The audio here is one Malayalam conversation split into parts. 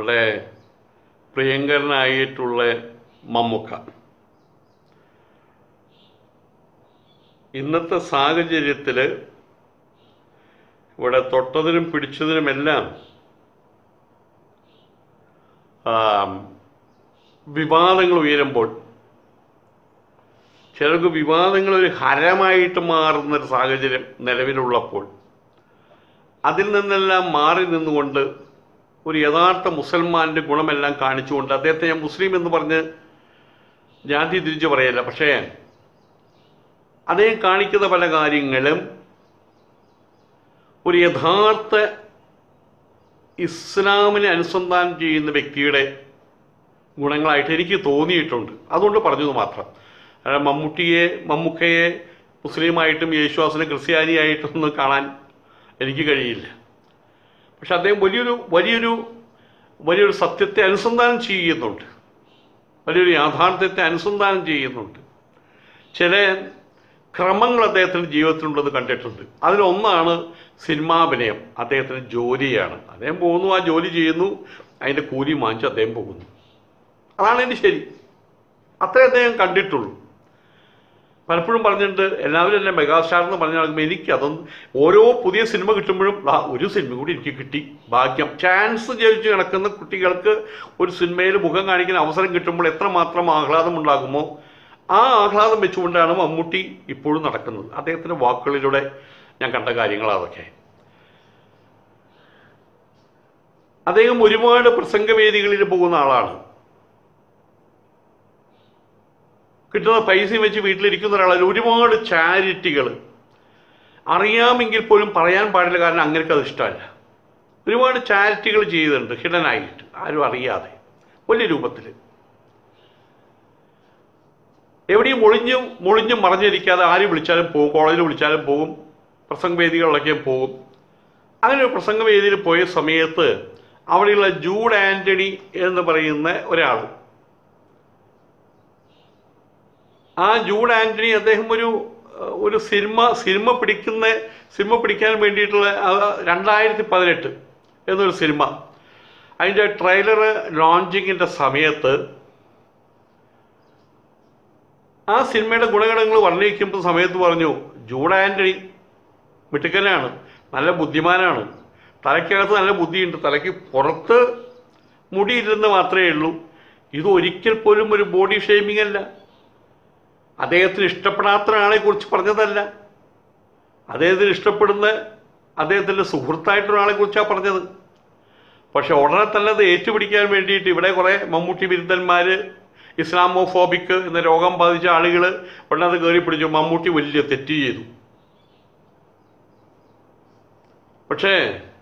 നമ്മുടെ പ്രിയങ്കരനായിട്ടുള്ള മമ്മൂക്ക ഇന്നത്തെ സാഹചര്യത്തിൽ ഇവിടെ തൊട്ടതിനും പിടിച്ചതിനുമെല്ലാം ആ, വിവാദങ്ങൾ ഉയരുമ്പോൾ ചിലർക്ക് വിവാദങ്ങൾ ഒരു ഹരമായിട്ട് മാറുന്ന ഒരു സാഹചര്യം നിലവിലുള്ളപ്പോൾ അതിൽ നിന്നെല്ലാം മാറി നിന്നുകൊണ്ട് ഒരു യഥാർത്ഥ മുസൽമാൻ്റെ ഗുണമെല്ലാം കാണിച്ചുകൊണ്ട് അദ്ദേഹത്തെ ഞാൻ മുസ്ലിം എന്ന് പറഞ്ഞ് ജാതി തിരിച്ചു പറയല്ല പക്ഷേ അദ്ദേഹം കാണിക്കുന്ന പല കാര്യങ്ങളും ഒരു യഥാർത്ഥ ഇസ്ലാമിനെ അനുസന്ധാനം ചെയ്യുന്ന വ്യക്തിയുടെ ഗുണങ്ങളായിട്ട് എനിക്ക് തോന്നിയിട്ടുണ്ട് അതുകൊണ്ട് പറഞ്ഞത് മാത്രം അല്ലാതെ മമ്മൂട്ടിയെ മമ്മൂക്കയെ മുസ്ലിമായിട്ടും യേശുവാസിനെ ക്രിസ്ത്യാനിയായിട്ടും ഒന്നും കാണാൻ എനിക്ക് കഴിയില്ല പക്ഷെ അദ്ദേഹം വലിയൊരു വലിയൊരു വലിയൊരു സത്യത്തെ അനുസന്ധാനം ചെയ്യുന്നുണ്ട് വലിയൊരു യാഥാർത്ഥ്യത്തെ അനുസന്ധാനം ചെയ്യുന്നുണ്ട് ചില ക്രമങ്ങൾ അദ്ദേഹത്തിൻ്റെ ജീവിതത്തിലുണ്ടെന്ന് കണ്ടിട്ടുണ്ട് അതിലൊന്നാണ് സിനിമാഭിനയം അദ്ദേഹത്തിന് ജോലിയാണ് അദ്ദേഹം പോകുന്നു ആ ജോലി ചെയ്യുന്നു അതിൻ്റെ കൂലി വാങ്ങിച്ച് അദ്ദേഹം പോകുന്നു അതാണ് എൻ്റെ ശരി അത്രേ അദ്ദേഹം കണ്ടിട്ടുള്ളൂ പലപ്പോഴും പറഞ്ഞിട്ടുണ്ട് എല്ലാവരും എന്നെ മെഗാസ്റ്റാർ എന്ന് പറഞ്ഞ നടക്കുമ്പോൾ എനിക്ക് അതൊന്നും ഓരോ പുതിയ സിനിമ കിട്ടുമ്പോഴും "ദാ, ഒരു സിനിമ കൂടി എനിക്ക് കിട്ടി ഭാഗ്യം ചാൻസ് ജയിച്ച് കിടക്കുന്ന കുട്ടികൾക്ക് ഒരു സിനിമയിൽ മുഖം കാണിക്കുന്ന അവസരം കിട്ടുമ്പോൾ എത്രമാത്രം ആഹ്ലാദം ഉണ്ടാകുമോ ആ ആഹ്ലാദം വെച്ചുകൊണ്ടാണ് മമ്മൂട്ടി ഇപ്പോഴും നടക്കുന്നത് അദ്ദേഹത്തിൻ്റെ വാക്കുകളിലൂടെ ഞാൻ കണ്ട കാര്യങ്ങളാണ് അതൊക്കെ അദ്ദേഹം ഒരുപാട് പ്രസംഗവേദികളിൽ പോകുന്ന ആളാണ് കിട്ടുന്ന പൈസയും വെച്ച് വീട്ടിലിരിക്കുന്ന ഒരാളല്ല ഒരുപാട് ചാരിറ്റികൾ അറിയാമെങ്കിൽ പോലും പറയാൻ പാടില്ല കാരണം അങ്ങനെയൊക്കെ അത് ഇഷ്ടമല്ല ഒരുപാട് ചാരിറ്റികൾ ചെയ്തിട്ടുണ്ട് ഹിഡനായിട്ട് ആരും അറിയാതെ വലിയ രൂപത്തിൽ എവിടെയും ഒളിഞ്ഞും മുളിഞ്ഞും മറഞ്ഞിരിക്കാതെ ആര് വിളിച്ചാലും പോകും കോളേജിൽ വിളിച്ചാലും പോകും പ്രസംഗവേദികളിലൊക്കെ പോകും അങ്ങനെ ഒരു പ്രസംഗവേദിയിൽ പോയ സമയത്ത് അവിടെയുള്ള ജൂഡ് ആൻ്റണി എന്ന് പറയുന്ന ഒരാൾ ആ ജൂഡ് ആൻ്റണി അദ്ദേഹം ഒരു ഏഹ്, ഒരു സിനിമ സിനിമ പിടിക്കുന്ന സിനിമ പിടിക്കാൻ വേണ്ടിയിട്ടുള്ള ആ രണ്ടായിരത്തി പതിനെട്ട് എന്നൊരു സിനിമ അതിൻ്റെ ട്രെയിലർ ലോഞ്ചിങ്ങിൻ്റെ സമയത്ത് ആ സിനിമയുടെ ഗുണഗണങ്ങൾ വർണ്ണിക്കുമ്പോൾ സമയത്ത് പറഞ്ഞു ജൂഡ് ആൻ്റണി മിടുക്കനാണ് നല്ല ബുദ്ധിമാനാണ് തലയ്ക്കകത്ത് നല്ല ബുദ്ധിയുണ്ട് തലയ്ക്ക് പുറത്ത് മുടിയില്ലെന്ന് മാത്രമേ ഉള്ളൂ ഇത് ഒരിക്കൽ പോലും ഒരു ബോഡി ഷെയ്മിംഗ് അല്ല അദ്ദേഹത്തിന് ഇഷ്ടപ്പെടാത്ത ഒരാളെ കുറിച്ച് പറഞ്ഞതല്ല അദ്ദേഹത്തിന് ഇഷ്ടപ്പെടുന്ന അദ്ദേഹത്തിൻ്റെ സുഹൃത്തായിട്ട് ഒരാളെ കുറിച്ചാണ് പറഞ്ഞത് പക്ഷെ ഉടനെ തന്നെ അത് ഏറ്റുപിടിക്കാൻ വേണ്ടിയിട്ട് ഇവിടെ കുറേ മമ്മൂട്ടി വിരുദ്ധന്മാർ ഇസ്ലാമോഫോബിക് എന്ന രോഗം ബാധിച്ച ആളുകൾ ഉടനെ അത് കയറി പിടിച്ചു മമ്മൂട്ടി വലിയ തെറ്റ് ചെയ്തു പക്ഷേ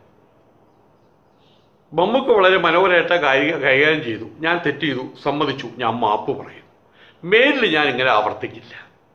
മമ്മൂക്ക് വളരെ മനോഹരമായിട്ട് കാര്യ കൈകാര്യം ചെയ്തു ഞാൻ തെറ്റ് ചെയ്തു സമ്മതിച്ചു ഞാൻ മാപ്പ് പറയും മേലിൽ ഞാൻ ഇങ്ങനെ ആവർത്തിക്കില്ല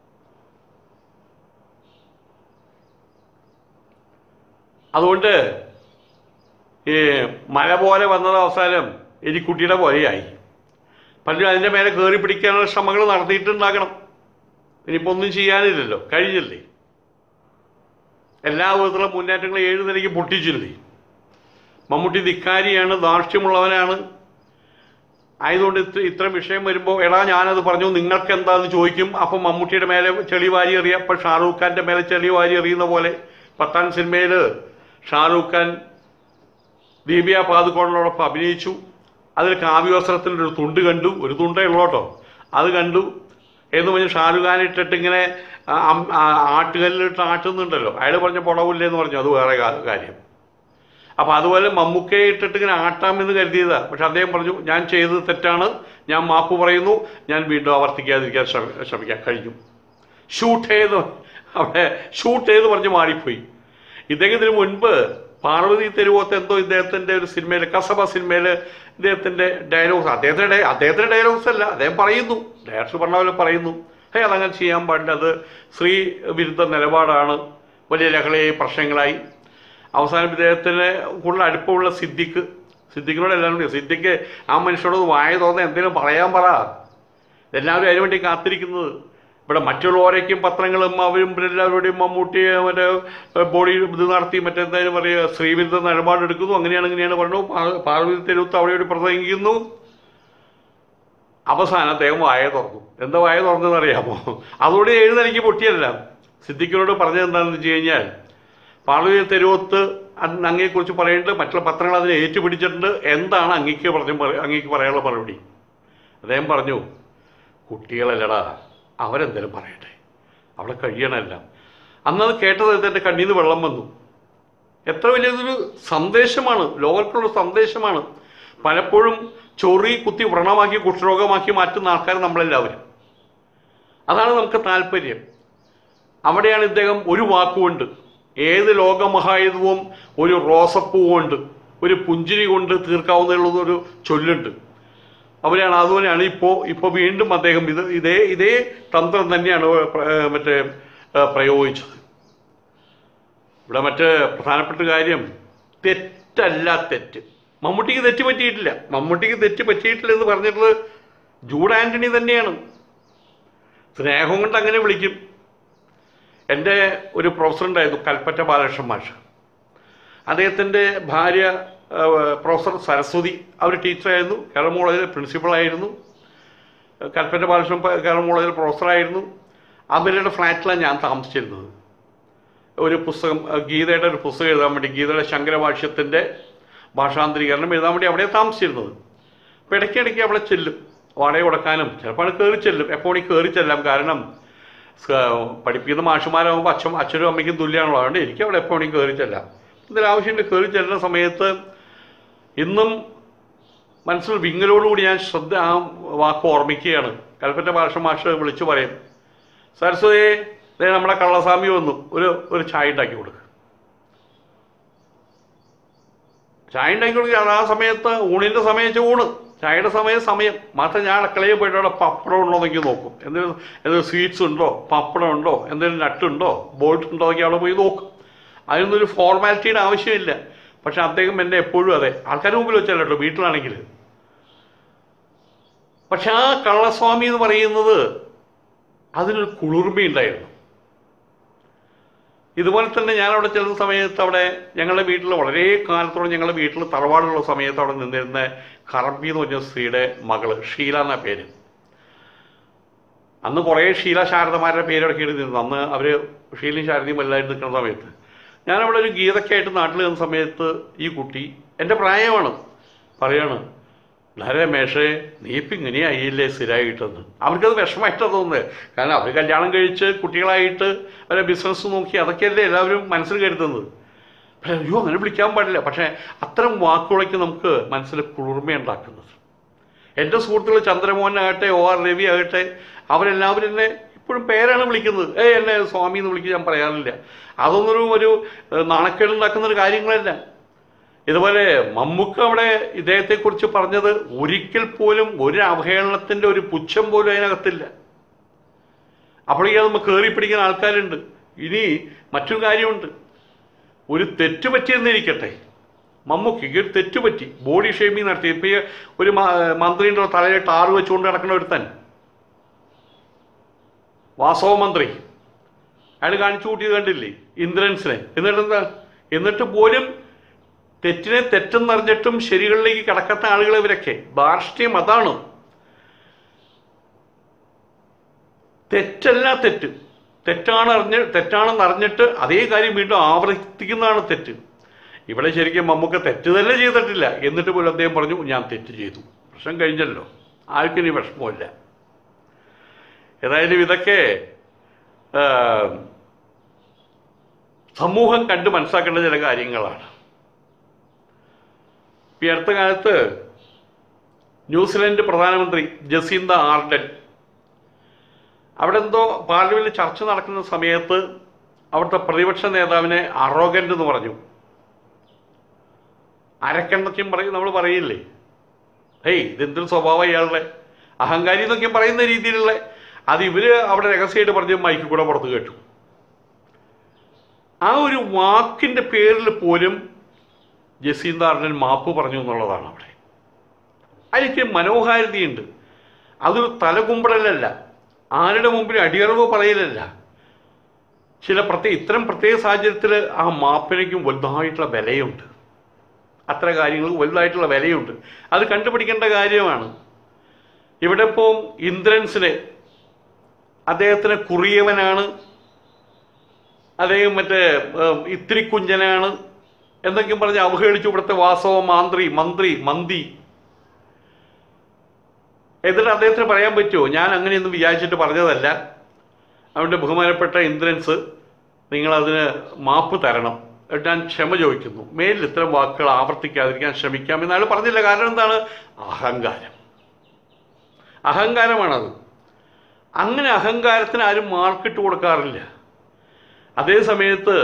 അതുകൊണ്ട് ഈ മഴ പോലെ വന്നത് അവസാനം എലിക്കുട്ടിയുടെ പോലെയായി പലരും അതിൻ്റെ മേലെ കയറി പിടിക്കാനുള്ള ശ്രമങ്ങൾ നടത്തിയിട്ടുണ്ടാകണം ഇനിയിപ്പോൾ ഒന്നും ചെയ്യാനില്ലല്ലോ കഴിഞ്ഞില്ലേ എല്ലാ വിധത്തിലുള്ള മുന്നേറ്റങ്ങളും ഏഴ് നിലയ്ക്ക് പൊട്ടിച്ചില്ലേ മമ്മൂട്ടി ധിക്കാരിയാണ് ധാർഷ്ട്യമുള്ളവനാണ് ആയതുകൊണ്ട് ഇത്ര ഇത്ര വിഷയം വരുമ്പോൾ എടാ ഞാനത് പറഞ്ഞു നിങ്ങൾക്ക് എന്താന്ന് ചോദിക്കും അപ്പം മമ്മൂട്ടിയുടെ മേലെ ചെളി വാരി എറിയാം അപ്പം ഷാറൂഖ് ഖാൻ്റെ മേലെ ചെളി വാരി എറിയുന്ന പോലെ പത്താൻ സിനിമയിൽ ഷാറൂഖ് ഖാൻ ദീപിയ പാതുക്കോളിനോടൊപ്പം അഭിനയിച്ചു അതിൽ കാവ്യവസ്ത്രത്തിൻ്റെ ഒരു തുണ്ട് കണ്ടു ഒരു തുണ്ടേ ഉള്ളൂ കേട്ടോ അത് കണ്ടു എന്ന് പറഞ്ഞ് ഷാരൂഖ് ഖാൻ ഇട്ടിട്ട് ഇങ്ങനെ ആ, അം- ആ, ആട്ടുകല്ലിട്ട് ആട്ടുന്നുണ്ടല്ലോ അയാൾ പറഞ്ഞ പുടവില്ലേ എന്ന് പറഞ്ഞു അത് വേറെ കാ- കാര്യം അപ്പോൾ അതുപോലെ മമ്മൂക്കയെ ഇട്ടിട്ട് ഇങ്ങനെ ആട്ടാമെന്ന് കരുതിയതാ പക്ഷെ അദ്ദേഹം പറഞ്ഞു ഞാൻ ചെയ്തത് തെറ്റാണ് ഞാൻ മാപ്പ് പറയുന്നു ഞാൻ വീണ്ടും ആവർത്തിക്കാതിരിക്കാൻ ശ്രമി ശ്രമിക്കാൻ കഴിഞ്ഞു ഷൂട്ട് ചെയ്ത് അവിടെ ഷൂട്ട് ചെയ്ത് പറഞ്ഞ് മാറിപ്പോയി ഇദ്ദേഹത്തിന് മുൻപ് പാർവതി തെരുവോത്ത് എന്തോ ഇദ്ദേഹത്തിൻ്റെ ഒരു സിനിമയിൽ കസബ സിനിമയിൽ ഇദ്ദേഹത്തിൻ്റെ ഡയലോഗ്സ് അദ്ദേഹത്തിൻ്റെ ഡയ- അദ്ദേഹത്തിൻ്റെ ഡയലോഗ്സ് അല്ല അദ്ദേഹം പറയുന്നു ഡയറക്ടർ പറഞ്ഞ പോലെ പറയുന്നു ഹേ അതങ്ങനെ ചെയ്യാൻ പാടില്ല അത് സ്ത്രീ വിരുദ്ധ നിലപാടാണ് വലിയ ലഹളയായി പ്രശ്നങ്ങളായി അവസാനം ഇദ്ദേഹത്തിന് കൂടുതൽ അടുപ്പമുള്ള സിദ്ദിഖ് സിദ്ദിഖിനോട് എല്ലാവരും കൂടി സിദ്ദിഖ് ആ മനുഷ്യനോട് വായ തോന്നുന്ന എന്തെങ്കിലും പറയാൻ പറ എല്ലാവരും അതിനു വേണ്ടി കാത്തിരിക്കുന്നത് ഇവിടെ മറ്റുള്ളവരേക്കും പത്രങ്ങളും അവരും എല്ലാവരുടെയും മമ്മൂട്ടിയെ മറ്റേ ബോഡി ഇത് നടത്തി മറ്റെന്തായാലും പറയുക ശ്രീവിരുദ്ധ നിലപാടെടുക്കുന്നു അങ്ങനെയാണ് ഇങ്ങനെയാണ് പറഞ്ഞു പാ- പാർവതി തെരുവത്ത് അവിടെ ഒരു പ്രസംഗിക്കുന്നു അവസാനം അദ്ദേഹം വായ തുറന്നു എന്താ വായ തുറന്നതെന്ന് അറിയാമോ അതോടെ എഴുന്നേക്ക് പൊട്ടിയല്ല സിദ്ദിഖിനോട് പറഞ്ഞത് എന്താണെന്ന് വെച്ച് കഴിഞ്ഞാൽ പാർവതി തെരുവത്ത് അന്ന് അങ്ങയെക്കുറിച്ച് പറയുന്നുണ്ട് മറ്റുള്ള പത്രങ്ങൾ അതിനെ ഏറ്റുപിടിച്ചിട്ടുണ്ട് എന്താണ് അങ്ങേക്ക് പറഞ്ഞു അങ്ങേക്ക് പറയാനുള്ള മറുപടി അദ്ദേഹം പറഞ്ഞു കുട്ടികളല്ലടാ അവരെന്തേലും പറയട്ടെ അവിടെ കഴിയണമല്ല അന്നത് കേട്ടത് എൻ്റെ കണ്ണീന്ന് വെള്ളം വന്നു എത്ര വലിയൊരു സന്ദേശമാണ് ലോകത്തിലുള്ള സന്ദേശമാണ് പലപ്പോഴും ചൊറി കുത്തി വ്രണമാക്കി കുഷ്ഠരോഗമാക്കി മാറ്റുന്ന ആൾക്കാർ നമ്മളെല്ലാവരും അതാണ് നമുക്ക് താല്പര്യം അവിടെയാണ് ഇദ്ദേഹം ഒരു വാക്കുകൊണ്ട് ഏത് ലോകമഹായുധവും ഒരു റോസപ്പൂ കൊണ്ട് ഒരു പുഞ്ചിരി കൊണ്ട് തീർക്കാവുന്നതുള്ളൊരു ചൊല്ലുണ്ട് അവരാണ് അതുപോലെയാണ് ഇപ്പോൾ ഇപ്പോൾ വീണ്ടും അദ്ദേഹം ഇത് ഇതേ ഇതേ തന്ത്രം തന്നെയാണ് പ്ര- ഏർ മറ്റേ ഏർ പ്രയോഗിച്ചത് ഇവിടെ മറ്റ് പ്രധാനപ്പെട്ട കാര്യം തെറ്റല്ല തെറ്റ് മമ്മൂട്ടിക്ക് തെറ്റ് പറ്റിയിട്ടില്ല മമ്മൂട്ടിക്ക് തെറ്റ് പറ്റിയിട്ടില്ല എന്ന് പറഞ്ഞിട്ടുള്ളത് ജൂഡ് ആന്റണി തന്നെയാണ് സ്നേഹം കൊണ്ട് അങ്ങനെ വിളിക്കും എൻ്റെ ഒരു പ്രൊഫസർ ഉണ്ടായിരുന്നു കൽപ്പറ്റ ബാലകൃഷ്ണൻ മാഷ് അദ്ദേഹത്തിൻ്റെ ഭാര്യ ആ, പ്രൊഫസർ സരസ്വതി അവർ ടീച്ചറായിരുന്നു കേരള കോളേജിലെ പ്രിൻസിപ്പളായിരുന്നു കൽപ്പറ്റ ബാലകൃഷ്ണൻ പ- കേരള കോളേജിലെ പ്രൊഫസറായിരുന്നു അവരുടെ ഫ്ലാറ്റിലാണ് ഞാൻ താമസിച്ചിരുന്നത് ഒരു പുസ്തകം ആ, ഗീതയുടെ ഒരു പുസ്തകം എഴുതാൻ വേണ്ടി ഗീതയുടെ ശങ്കരഭാഷ്യത്തിൻ്റെ ഭാഷാന്തരീകരണം എഴുതാൻ വേണ്ടി അവിടെ താമസിച്ചിരുന്നത് അപ്പോൾ ഇടയ്ക്കിടയ്ക്ക് അവിടെ ചെല്ലും വാടക കൊടുക്കാനും ചിലപ്പോൾ അവിടെ കയറി ചെല്ലും എപ്പോൾ കയറി ചെല്ലാം കാരണം സ- പഠിപ്പിക്കുന്ന മാഷുമാരാകുമ്പോൾ അച്ഛൻ അച്ഛനും അമ്മയ്ക്കും തുല്യമാണല്ലോ അതുകൊണ്ട് എനിക്ക് അവിടെ എപ്പോൾ വേണമെങ്കിൽ കയറി ചെല്ലാം എന്തെങ്കിലും ആവശ്യമുണ്ട് കയറി ചെല്ലുന്ന സമയത്ത് ഇന്നും മനസ്സിൽ വിങ്ങലോടുകൂടി ഞാൻ ശ്രദ്ധ ആ വാക്ക് ഓർമ്മിക്കുകയാണ് കൽപ്പറ്റ ഭാഷ മാഷ് വിളിച്ചു പറയും സരസ്വതി ദേ നമ്മുടെ കള്ളസ്വാമി വന്നു ഒരു ഒരു ചായ ഉണ്ടാക്കി കൊടുക്കുക ചായ ഉണ്ടാക്കി കൊടുക്കുക ആ സമയത്ത് ഊണിൻ്റെ സമയത്ത് ഊണ് ചായയുടെ സമയം സമയം മാത്രം ഞാൻ അടുക്കളയിൽ പോയിട്ട് അവിടെ പപ്പടം ഉണ്ടോ എന്നൊക്കെ നോക്കും എന്തെങ്കിലും എന്തെങ്കിലും സ്വീറ്റ്സ് ഉണ്ടോ പപ്പടം ഉണ്ടോ എന്തെങ്കിലും നട്ടുണ്ടോ ബോൾട്ട് ഉണ്ടോ എന്നൊക്കെ അവിടെ പോയി നോക്കും അതിനൊന്നും ഒരു ഫോർമാലിറ്റിയുടെ ആവശ്യമില്ല പക്ഷെ അദ്ദേഹം എന്നെ എപ്പോഴും അതെ ആൾക്കാരുടെ മുമ്പിൽ വെച്ചല്ല കേട്ടോ വീട്ടിലാണെങ്കിൽ പക്ഷെ ആ കള്ളസ്വാമി എന്ന് പറയുന്നത് അതിനൊരു കുളിർമയുണ്ടായിരുന്നു ഇതുപോലെ തന്നെ ഞാൻ അവിടെ ചെല്ലുന്ന സമയത്ത് അവിടെ ഞങ്ങളുടെ വീട്ടിൽ വളരെ കാലത്തോളം ഞങ്ങളുടെ വീട്ടിൽ തറവാടുള്ള സമയത്ത് അവിടെ നിന്നിരുന്ന കറമ്പി എന്ന് പറഞ്ഞ സ്ത്രീയുടെ മകള് ഷീല എന്ന പേര് അന്ന് കുറേ ഷീല ശാരദമാരുടെ പേരൊക്കെ എഴുതിയിരുന്നു അന്ന് അവർ ഷീലയും ശാരദയും വലുതായിട്ട് നിൽക്കുന്ന സമയത്ത് ഞാനവിടെ ഒരു ഗീതക്കായിട്ട് നാട്ടിൽ നിന്ന സമയത്ത് ഈ കുട്ടി എൻ്റെ പ്രായമാണ് പറയാണ് വളരെ മേഷേ നീ ഇപ്പം ഇങ്ങനെയായില്ലേ സ്ഥിരമായിട്ടെന്ന് അവർക്കത് വിഷമമായിട്ടാണ് തോന്നുന്നത് കാരണം അവർ കല്യാണം കഴിച്ച് കുട്ടികളായിട്ട് അവരെ ബിസിനസ് നോക്കി അതൊക്കെയല്ലേ എല്ലാവരും മനസ്സിൽ കരുതുന്നത് പക്ഷേ അയ്യോ അങ്ങനെ വിളിക്കാൻ പാടില്ല പക്ഷേ അത്തരം വാക്കുകളൊക്കെ നമുക്ക് മനസ്സിൽ കുളിർമയുണ്ടാക്കുന്നത് എൻ്റെ സുഹൃത്തുക്കൾ ചന്ദ്രമോഹനാകട്ടെ ഒ ആർ രവി ആകട്ടെ അവരെല്ലാവരും എന്നെ ഇപ്പോഴും പേരാണ് വിളിക്കുന്നത് ഏ എന്നെ സ്വാമി എന്ന് വിളിക്കുക ഞാൻ പറയാറില്ല അതൊന്നും ഒരു ഏഹ്, നാണക്കേടുണ്ടാക്കുന്ന ഒരു കാര്യങ്ങളല്ല ഇതുപോലെ മമ്മൂക്ക അവിടെ ഇദ്ദേഹത്തെക്കുറിച്ച് പറഞ്ഞത് ഒരിക്കൽ പോലും ഒരു അവഹേളനത്തിൻ്റെ ഒരു പുച്ഛം പോലും അതിനകത്തില്ല അപ്പോഴേക്കും അത് നമുക്ക് കയറി പിടിക്കുന്ന ആൾക്കാരുണ്ട് ഇനി മറ്റൊരു കാര്യമുണ്ട് ഒരു തെറ്റ് പറ്റിയെന്നിരിക്കട്ടെ മമ്മൂക്കിക്ക് ഒരു തെറ്റ് പറ്റി ബോഡി ഷേമിങ് നടത്തി ഇപ്പം ഈ ഒരു മ- മന്ത്രിയുടെ തലയിൽ ടാറ് വെച്ചുകൊണ്ട് നടക്കുന്ന ഒരുത്തൻ വാസവ മന്ത്രി അയാൾ കാണിച്ചു കൂട്ടിയത് കണ്ടില്ലേ ഇന്ദ്രൻസിനെ എന്നിട്ട് എന്താ എന്നിട്ട് പോലും തെറ്റിനെ തെറ്റെന്നറിഞ്ഞിട്ടും ശരികളിലേക്ക് കടക്കാത്ത ആളുകൾ ഇവരൊക്കെ ധാർഷ്ട്യം അതാണ് തെറ്റല്ല തെറ്റ് തെറ്റാണ് അറിഞ്ഞ് തെറ്റാണെന്ന് അറിഞ്ഞിട്ട് അതേ കാര്യം വീണ്ടും ആവർത്തിക്കുന്നതാണ് തെറ്റ് ഇവിടെ ശരിക്കും മമ്മൂക്ക തെറ്റ് തന്നെ ചെയ്തിട്ടില്ല എന്നിട്ട് പോലും അദ്ദേഹം പറഞ്ഞു ഞാൻ തെറ്റ് ചെയ്തു പ്രശ്നം കഴിഞ്ഞല്ലോ ആർക്കും ഇനി വിഷമമില്ല ഏതായാലും ഇതൊക്കെ ആ, സമൂഹം കണ്ട് മനസ്സിലാക്കേണ്ട ചില കാര്യങ്ങളാണ് ഈ അടുത്ത കാലത്ത് ന്യൂസിലൻഡ് പ്രധാനമന്ത്രി ജസീന്ത ആർഡൻ അവിടെ എന്തോ പാർലമെന്റിൽ ചർച്ച നടക്കുന്ന സമയത്ത് അവിടുത്തെ പ്രതിപക്ഷ നേതാവിനെ അറോഗൻ്റ് എന്ന് പറഞ്ഞു അരക്കെണ്ണൊക്കെയും പറയും നമ്മൾ പറയില്ലേ ഹേയ് ഇതെന്തൊരു സ്വഭാവം ഇയാളുടെ അഹങ്കാരി എന്നൊക്കെ പറയുന്ന രീതിയിലുള്ള അത് ഇവര് അവിടെ രഹസ്യമായിട്ട് പറഞ്ഞ് മൈക്കിൽ കൂടെ പുറത്ത് കേട്ടു ആ ഒരു വാക്കിന്റെ പേരിൽ പോലും ജസീന്ദാറിന് മാപ്പ് പറഞ്ഞു എന്നുള്ളതാണ് അവിടെ അതിലേക്ക് മനോഹാരിതയുണ്ട് അതൊരു തലകുമ്പടലല്ല ആരുടെ മുമ്പിൽ അടിയറവ് പറയലല്ല ചില പ്രത്യേക ഇത്തരം പ്രത്യേക സാഹചര്യത്തിൽ ആ മാപ്പിനയ്ക്കും വലുതായിട്ടുള്ള വിലയുണ്ട് അത്ര കാര്യങ്ങൾക്ക് വലുതായിട്ടുള്ള വിലയുണ്ട് അത് കണ്ടുപിടിക്കേണ്ട കാര്യമാണ് ഇവിടെ ഇപ്പോൾ ഇന്ദ്രൻസിനെ അദ്ദേഹത്തിന് കുറിയവനാണ് അദ്ദേഹം മറ്റേ ഏം, ഇത്തിരി കുഞ്ചനാണ് എന്നൊക്കെയും പറഞ്ഞ് അവഹേളിച്ചു ഇവിടുത്തെ വാസവ മാന്ത്രി മന്ത്രി മന്തി എന്നിട്ട് അദ്ദേഹത്തിന് പറയാൻ പറ്റുമോ ഞാൻ അങ്ങനെയൊന്നും വിചാരിച്ചിട്ട് പറഞ്ഞതല്ല അവൻ്റെ ബഹുമാനപ്പെട്ട ഇന്ദ്രൻസ് നിങ്ങളതിന് മാപ്പ് തരണം എന്നിട്ട് ഞാൻ ക്ഷമ ചോദിക്കുന്നു മേലിൽ ഇത്തരം വാക്കുകൾ ആവർത്തിക്കാതിരിക്കാൻ ശ്രമിക്കാം എന്നയാൾ പറഞ്ഞില്ല കാരണം എന്താണ് അഹങ്കാരം അഹങ്കാരമാണത് അങ്ങനെ അഹങ്കാരത്തിന് ആരും മാർക്കിട്ട് കൊടുക്കാറില്ല അതേ സമയത്ത്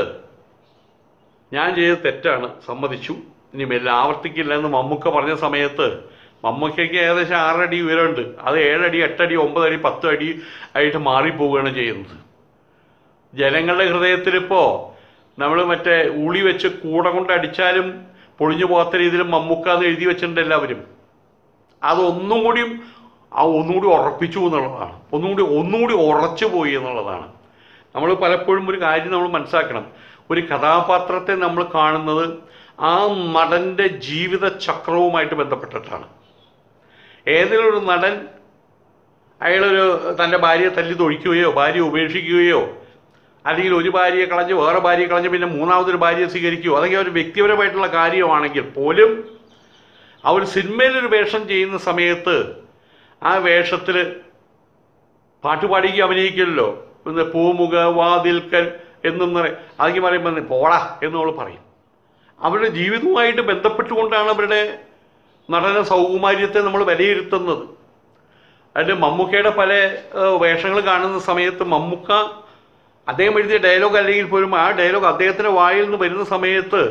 ഞാൻ ചെയ്ത തെറ്റാണ് സമ്മതിച്ചു ഇനി മെല്ലെ ആവർത്തിക്കില്ല എന്ന് മമ്മൂക്ക പറഞ്ഞ സമയത്ത് മമ്മൂക്കയ്ക്ക് ഏകദേശം ആറടി ഉയരമുണ്ട് അത് ഏഴടി എട്ടടി ഒമ്പതടി പത്ത് അടി ആയിട്ട് മാറിപ്പോവുകയാണ് ചെയ്യുന്നത് ജനങ്ങളുടെ ഹൃദയത്തിൽ ഇപ്പോൾ നമ്മൾ മറ്റേ ഉളി വെച്ച് കൂട കൊണ്ട് അടിച്ചാലും പൊളിഞ്ഞു പോകാത്ത രീതിയിൽ മമ്മൂക്ക എന്ന് എഴുതി വെച്ചിട്ടുണ്ട് എല്ലാവരും അതൊന്നും കൂടിയും ആ ഒന്നുകൂടി ഉറപ്പിച്ചു എന്നുള്ളതാണ് ഒന്നുകൂടി ഒന്നുകൂടി ഉറച്ചു പോയി എന്നുള്ളതാണ് നമ്മൾ പലപ്പോഴും ഒരു കാര്യം നമ്മൾ മനസ്സിലാക്കണം ഒരു കഥാപാത്രത്തെ നമ്മൾ കാണുന്നത് ആ നടൻ്റെ ജീവിത ചക്രവുമായിട്ട് ബന്ധപ്പെട്ടിട്ടാണ് ഏതെങ്കിലും ഒരു നടൻ അയാളൊരു തൻ്റെ ഭാര്യയെ തല്ലി തൊഴിക്കുകയോ ഭാര്യ ഉപേക്ഷിക്കുകയോ അല്ലെങ്കിൽ ഒരു ഭാര്യയെ കളഞ്ഞ് വേറെ ഭാര്യയെ കളഞ്ഞ് പിന്നെ മൂന്നാമതൊരു ഭാര്യയെ സ്വീകരിക്കുകയോ അതൊക്കെ ഒരു വ്യക്തിപരമായിട്ടുള്ള കാര്യമാണെങ്കിൽ പോലും ആ ഒരു സിനിമയിലൊരു വേഷം ചെയ്യുന്ന സമയത്ത് ആ വേഷത്തിൽ പാട്ടുപാടിക്ക് അഭിനയിക്കില്ലല്ലോ പിന്നെ പൂമുഖ വാതിൽക്കൽ എന്നും അതൊക്കെ പറയുമ്പോൾ പോടാ എന്നവൾ പറയും അവരുടെ ജീവിതവുമായിട്ട് ബന്ധപ്പെട്ടുകൊണ്ടാണ് അവരുടെ നടന സൗകുമാര്യത്തെ നമ്മൾ വിലയിരുത്തുന്നത് അതിൻ്റെ മമ്മൂക്കയുടെ പല വേഷങ്ങൾ കാണുന്ന സമയത്ത് മമ്മൂക്ക അദ്ദേഹം എഴുതിയ ഡയലോഗ് അല്ലെങ്കിൽ പോലും ആ ഡയലോഗ് അദ്ദേഹത്തിൻ്റെ വായിൽ നിന്ന് വരുന്ന സമയത്ത്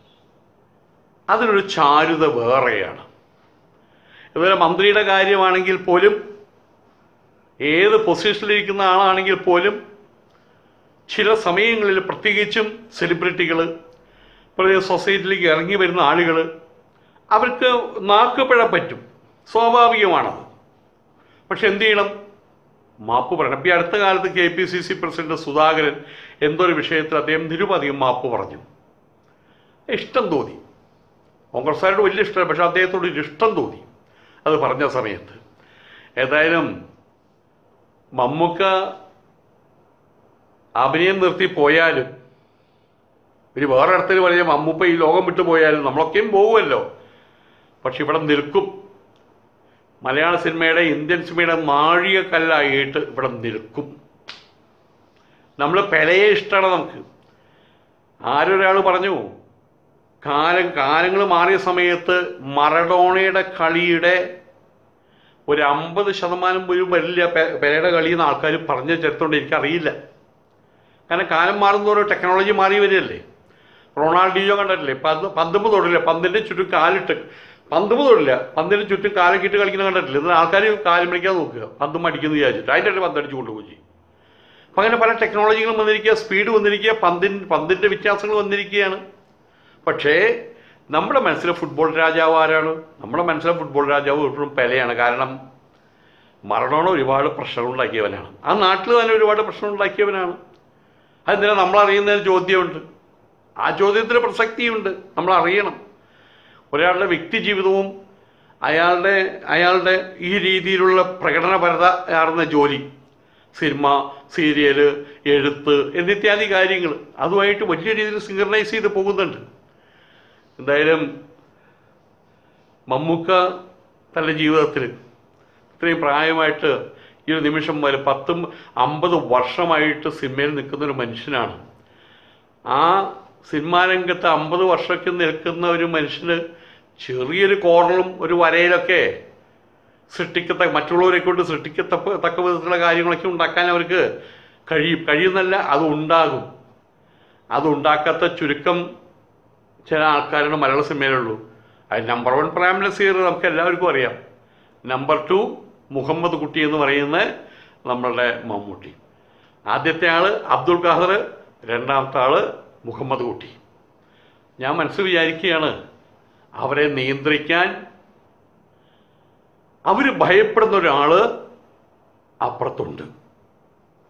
അതിനൊരു ചാരുത വേറെയാണ് ഇതുപോലെ മന്ത്രിയുടെ കാര്യമാണെങ്കിൽ പോലും ഏത് പൊസിഷനിലിരിക്കുന്ന ആളാണെങ്കിൽ പോലും ചില സമയങ്ങളിൽ പ്രത്യേകിച്ചും സെലിബ്രിറ്റികൾ പ്രത്യേക സൊസൈറ്റിയിലേക്ക് ഇറങ്ങി വരുന്ന ആളുകൾ അവർക്ക് നാക്കുപിഴ പറ്റും സ്വാഭാവികമാണത് പക്ഷെ എന്ത് ചെയ്യണം മാപ്പ് പറയണം ഇപ്പം ഈ അടുത്ത കാലത്ത് K P C C president Sudhakaran എന്തോ ഒരു വിഷയത്തിൽ അദ്ദേഹം നിരുപധികം മാപ്പ് പറഞ്ഞു ഇഷ്ടം തോന്നി കോൺഗ്രസ്സുകാരുടെ വലിയ ഇഷ്ടം പക്ഷെ അദ്ദേഹത്തോട് ഒരു ഇഷ്ടം തോന്നി അത് പറഞ്ഞ സമയത്ത് ഏതായാലും മമ്മൂക്ക അഭിനയം നിർത്തി പോയാലും ഇനി വേറെ ഇടത്തിൽ പറഞ്ഞ മമ്മൂപ്പ ഈ ലോകം വിട്ടു പോയാലും നമ്മളൊക്കെയും പോകുമല്ലോ പക്ഷെ ഇവിടെ നിൽക്കും മലയാള സിനിമയുടെ ഇന്ത്യൻ സിനിമയുടെ നാഴികക്കല്ലായിട്ട് ഇവിടെ നിൽക്കും നമ്മൾ പെലയെ ഇഷ്ടമാണ് നമുക്ക് ആരൊരാൾ പറഞ്ഞു കാലം കാലങ്ങൾ മാറിയ സമയത്ത് മറഡോണയുടെ കളിയുടെ ഒരു അമ്പത് ശതമാനം പോലും വരില്ല പെ- പെലയുടെ കളി എന്ന് ആൾക്കാർ പറഞ്ഞ ചരിത്രമുണ്ട് എനിക്കറിയില്ല കാരണം കാലം മാറുന്നതോറും ടെക്നോളജി മാറി വരികയല്ലേ റൊണാൾഡിയോ കണ്ടിട്ടില്ലേ പന്ത് പന്തുമ്പ് തൊടില്ല പന്തിൻ്റെ ചുറ്റും കാലിട്ട് പന്തുമ്പ് തൊടില്ല പന്തിന് ചുറ്റും കാലൊക്കെ ഇട്ട് കളിക്കുന്ന കണ്ടിട്ടില്ല എന്നാൽ ആൾക്കാർ കാലും പിടിക്കാൻ നോക്കുക പന്തും അടിക്കുന്നു വിചാരിച്ചിട്ട് അതിൻ്റെ ഇടയിൽ പന്തടിച്ച് കൊണ്ടുപോയി ചെയ്യും അപ്പം അങ്ങനെ പല ടെക്നോളജികളും വന്നിരിക്കുക സ്പീഡ് വന്നിരിക്കുക പന്തിൻ പന്തിൻ്റെ വ്യത്യാസങ്ങൾ വന്നിരിക്കുകയാണ് പക്ഷേ നമ്മുടെ മനസ്സിലെ ഫുട്ബോൾ രാജാവ് ആരാണ് നമ്മുടെ മനസ്സിലെ ഫുട്ബോൾ രാജാവ് എപ്പോഴും പെലയാണ് കാരണം മറഡോണ ഒരുപാട് പ്രശ്നങ്ങൾ ഉണ്ടാക്കിയവനാണ് ആ നാട്ടിൽ തന്നെ ഒരുപാട് പ്രശ്നം ഉണ്ടാക്കിയവനാണ് അതെന്തിനാ നമ്മൾ അറിയുന്നതിന് ചോദ്യമുണ്ട് ആ ചോദ്യത്തിന് പ്രസക്തിയുണ്ട് നമ്മൾ അറിയണം ഒരാളുടെ വ്യക്തി ജീവിതവും അയാളുടെ അയാളുടെ ഈ രീതിയിലുള്ള പ്രകടനപരത ആർന്ന ജോലി സിനിമ സീരിയല് എഴുത്ത് എന്നിത്യാദി കാര്യങ്ങൾ അതുമായിട്ട് വലിയ രീതിയിൽ സിങ്കർണൈസ് ചെയ്ത് പോകുന്നുണ്ട് എന്തായാലും മമ്മൂക്ക തൻ്റെ ജീവിതത്തിൽ ഇത്രയും പ്രായമായിട്ട് ഈ ഒരു നിമിഷം വരെ പത്തും അമ്പത് വർഷമായിട്ട് സിനിമയിൽ നിൽക്കുന്ന ഒരു മനുഷ്യനാണ് ആ സിനിമാ രംഗത്ത് അമ്പത് വർഷമൊക്കെ നിൽക്കുന്ന ഒരു മനുഷ്യന് ചെറിയൊരു കോർണറും ഒരു വരയിലൊക്കെ സൃഷ്ടിക്കത്ത മറ്റുള്ളവരെ കൊണ്ട് സൃഷ്ടിക്കത്തക്ക തക്ക വിധത്തിലുള്ള കാര്യങ്ങളൊക്കെ ഉണ്ടാക്കാൻ അവർക്ക് കഴിയും കഴിയുന്നല്ല അത് ഉണ്ടാകും അത് ഉണ്ടാക്കാത്ത ചുരുക്കം ചില ആൾക്കാരാണ് മലയാള സിനിമയിലുള്ളൂ അത് നമ്പർ വൺ പ്രേം നസീർ നമുക്ക് എല്ലാവർക്കും അറിയാം നമ്പർ ടു മുഹമ്മദ് കുട്ടി എന്ന് പറയുന്ന നമ്മളുടെ മമ്മൂട്ടി ആദ്യത്തെ ആള് അബ്ദുൾ ഖാദർ രണ്ടാമത്തെ ആള് മുഹമ്മദ് കുട്ടി ഞാൻ മനസ്സ് വിചാരിക്കുകയാണ് അവരെ നിയന്ത്രിക്കാൻ അവർ ഭയപ്പെടുന്ന ഒരാൾ അപ്പുറത്തുണ്ട്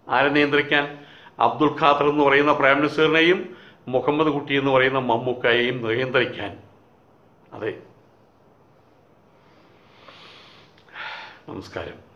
ആരെ നിയന്ത്രിക്കാൻ അബ്ദുൽ ഖാദർ എന്ന് പറയുന്ന പ്രൈം മിനിസ്റ്ററിനെയും മുഹമ്മദ് കുട്ടി എന്ന് പറയുന്ന മമ്മൂക്കയെയും നിയന്ത്രിക്കാൻ അതെ നമസ്കാരം